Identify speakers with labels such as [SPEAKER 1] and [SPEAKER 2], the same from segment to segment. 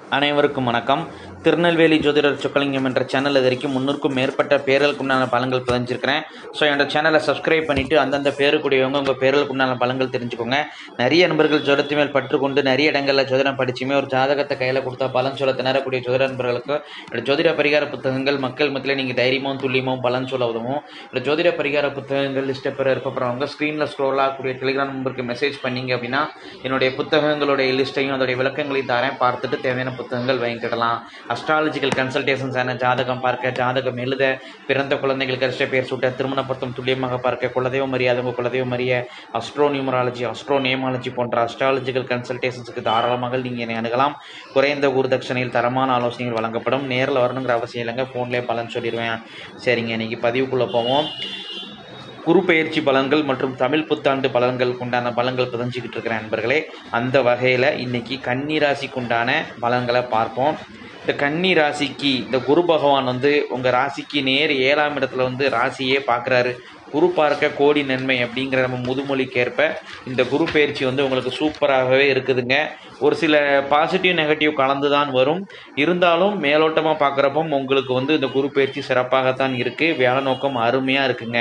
[SPEAKER 1] அனைவருக்கும் வணக்கம் திருநெல்வேலி ஜோதிடர் சொக்கலிங்கம் என்ற சேனல் இது வரைக்கும் முன்னூறுக்கும் மேற்பட்ட பேர்களுக்குண்டான பலன்கள் பதிஞ்சிருக்கிறேன் ஸோ என்னோட சேனலை சப்ஸ்கிரைப் பண்ணிவிட்டு அந்தந்த பேருக்குடையவங்க உங்கள் பேர்களுக்குண்டான பலன்கள் தெரிஞ்சுக்கோங்க நிறைய நண்பர்கள் ஜோதிடத்து மேல் பற்றுக்கொண்டு நிறைய இடங்களில் ஜோதிடம் படிச்சுமே ஒரு ஜாதகத்தை கையில் கொடுத்தா பலன் சொல்ல திணறக்கூடிய ஜோதிட நண்பர்களுக்கு என்னோட ஜோதிட பரிகார புத்தகங்கள் மக்கள் மத்தியில் நீங்கள் தைரியமும் துல்லியமும் பலன் சொல்ல உதவும் இந்த ஜோதிட பரிகார புத்தகங்கள் லிஸ்ட்டை பெற இருப்பறவங்க ஸ்க்ரீனில் ஸ்க்ரோல் ஆகக்கூடிய டெலிகிராம் நம்பருக்கு மெசேஜ் பண்ணீங்க அப்படின்னா என்னுடைய புத்தகங்களுடைய லிஸ்ட்டையும் அதோடைய விளக்கங்களையும் தரேன் பார்த்துட்டு தேவையான புத்தகங்கள் வாங்கிக்கிடலாம் அஸ்ட்ராலஜிக்கல் கன்சல்டேஷன்ஸான ஜாதகம் பார்க்க ஜாதகம் எழுத பிறந்த குழந்தைகளுக்கு அரிஷ்ட பேர் சூட்ட திருமண பொருத்தம் துல்லியமாக பார்க்க குலதெய்வம் அறியாத உங்கள் குலதெய்வம் அறிய அஸ்ட்ரோ நியூமராலஜி அஸ்ட்ரோ நேமாலஜி போன்ற அஸ்ட்ராலஜிக்கல் கன்சல்டேஷன்ஸுக்கு தாராளமாக நீங்கள் என்னை அணுகலாம் குறைந்த குருதட்சணையில் தரமான ஆலோசனைகள் வழங்கப்படும் நேரில் வரணுங்கிற அவசியம் இல்லைங்க ஃபோன்லேயே பலன் சொல்லிடுவேன் சரிங்க இன்னைக்கு பதிவுக்குள்ளே போவோம் குரு பெயர்ச்சி பலன்கள் மற்றும் தமிழ் புத்தாண்டு பலன்களுக்கு உண்டான பலன்கள் புதஞ்சிக்கிட்டு இருக்கிற நண்பர்களே அந்த வகையில் இன்னைக்கு கன்னி ராசிக்கு உண்டான பலன்களை பார்ப்போம் இந்த கன்னி ராசிக்கு இந்த குரு பகவான் வந்து உங்கள் ராசிக்கு நேர் ஏழாம் இடத்துல வந்து ராசியே பார்க்குறாரு குரு பார்க்க கோடி நன்மை அப்படிங்கிற நம்ம முதுமொழிக்கேற்ப இந்த குரு பயிற்சி வந்து உங்களுக்கு சூப்பராகவே இருக்குதுங்க ஒரு சில பாசிட்டிவ் நெகட்டிவ் கலந்து தான் வரும் இருந்தாலும் மேலோட்டமாக பார்க்குறப்போ உங்களுக்கு வந்து இந்த குரு பயிற்சி சிறப்பாகத்தான் இருக்குது வேலை நோக்கம் அருமையாக இருக்குங்க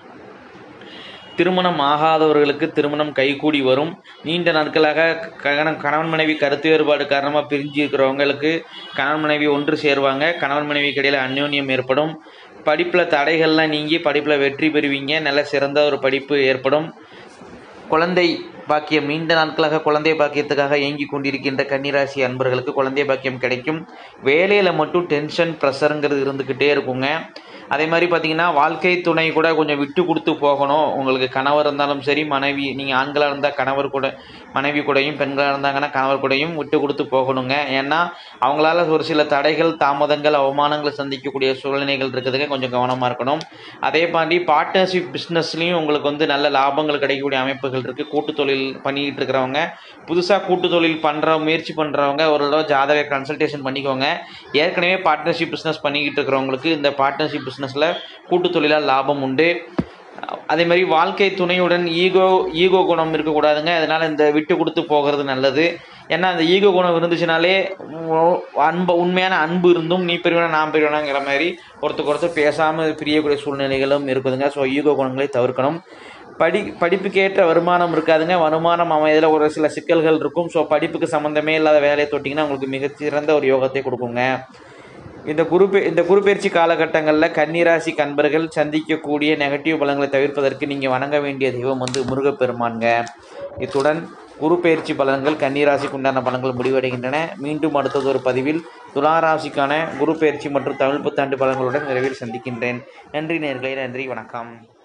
[SPEAKER 1] திருமணம் ஆகாதவர்களுக்கு திருமணம் கைகூடி வரும் நீண்ட நாட்களாக கணவன் கணவன் மனைவி கருத்து வேறுபாடு காரணமாக பிரிஞ்சு இருக்கிறவங்களுக்கு கணவன் மனைவி ஒன்று சேருவாங்க கணவன் மனைவிக்கு இடையில் அந்யோன்யம் ஏற்படும் படிப்பில் தடைகள்லாம் நீங்கி படிப்பில் வெற்றி பெறுவீங்க நல்ல சிறந்த ஒரு படிப்பு ஏற்படும் குழந்தை பாக்கியம் நீண்ட நாட்களாக குழந்தை பாக்கியத்துக்காக ஏங்கி கொண்டிருக்கின்ற கன்னிராசி அன்பர்களுக்கு குழந்தை பாக்கியம் கிடைக்கும் வேலையில் மட்டும் டென்ஷன் ப்ரெஷருங்கிறது இருந்துக்கிட்டே இருக்குங்க அதே மாதிரி பார்த்தீங்கன்னா வாழ்க்கை துணை கூட கொஞ்சம் விட்டு கொடுத்து போகணும் உங்களுக்கு கணவர் இருந்தாலும் சரி மனைவி நீங்கள் ஆண்களாக இருந்தால் கணவர் கூட மனைவி கூடயும் பெண்களாக இருந்தாங்கன்னா கணவர் கூடயும் விட்டு கொடுத்து போகணுங்க ஏன்னா அவங்களால ஒரு சில தடைகள் தாமதங்கள் அவமானங்களை சந்திக்கக்கூடிய சூழ்நிலைகள் இருக்குதுங்க கொஞ்சம் கவனமாக இருக்கணும் அதே மாதிரி பார்ட்னர்ஷிப் பிஸ்னஸ்லையும் உங்களுக்கு வந்து நல்ல லாபங்கள் கிடைக்கக்கூடிய அமைப்புகள் இருக்குது கூட்டு தொழில் பண்ணிக்கிட்டு இருக்கிறவங்க புதுசாக கூட்டு தொழில் பண்ணுற முயற்சி பண்ணுறவங்க ஒரு தடவை ஜாதக கன்சல்டேஷன் பண்ணிக்கோங்க ஏற்கனவே பார்ட்னர்ஷிப் பிஸ்னஸ் பண்ணிக்கிட்டு இருக்கிறவங்களுக்கு இந்த பார்ட்னர்ஷிப் பிஸ்னஸில் கூட்டு தொழிலால் லாபம் உண்டு அதே மாதிரி வாழ்க்கை துணையுடன் ஈகோ ஈகோ குணம் இருக்கக்கூடாதுங்க அதனால் இந்த விட்டு கொடுத்து போகிறது நல்லது ஏன்னா அந்த ஈகோ குணம் இருந்துச்சுனாலே அன்பு உண்மையான அன்பு இருந்தும் நீ பெரியவனா நான் பெரியவனாங்கிற மாதிரி ஒருத்தருக்கு ஒருத்தர் பேசாமல் பிரியக்கூடிய சூழ்நிலைகளும் இருக்குதுங்க ஸோ ஈகோ குணங்களை தவிர்க்கணும் படி படிப்புக்கேற்ற வருமானம் இருக்காதுங்க வருமானம் அமைதியில் ஒரு சில சிக்கல்கள் இருக்கும் ஸோ படிப்புக்கு சம்மந்தமே இல்லாத வேலையை தொட்டிங்கன்னா உங்களுக்கு மிகச்சிறந்த ஒரு யோகத்தை கொடுக்குங்க இந்த குரு இந்த குரு பயிற்சி காலகட்டங்களில் கன்னிராசி கண்பர்கள் சந்திக்கக்கூடிய நெகட்டிவ் பலன்களை தவிர்ப்பதற்கு நீங்கள் வணங்க வேண்டிய தெய்வம் வந்து முருகப்பெருமான்ங்க இத்துடன் குரு பயிற்சி பலன்கள் கன்னிராசிக்கு உண்டான பலன்கள் முடிவடைகின்றன மீண்டும் அடுத்தது ஒரு பதிவில் துளாராசிக்கான குரு பயிற்சி மற்றும் தமிழ் புத்தாண்டு பலன்களுடன் விரைவில் சந்திக்கின்றேன் நன்றி நேர்களே நன்றி வணக்கம்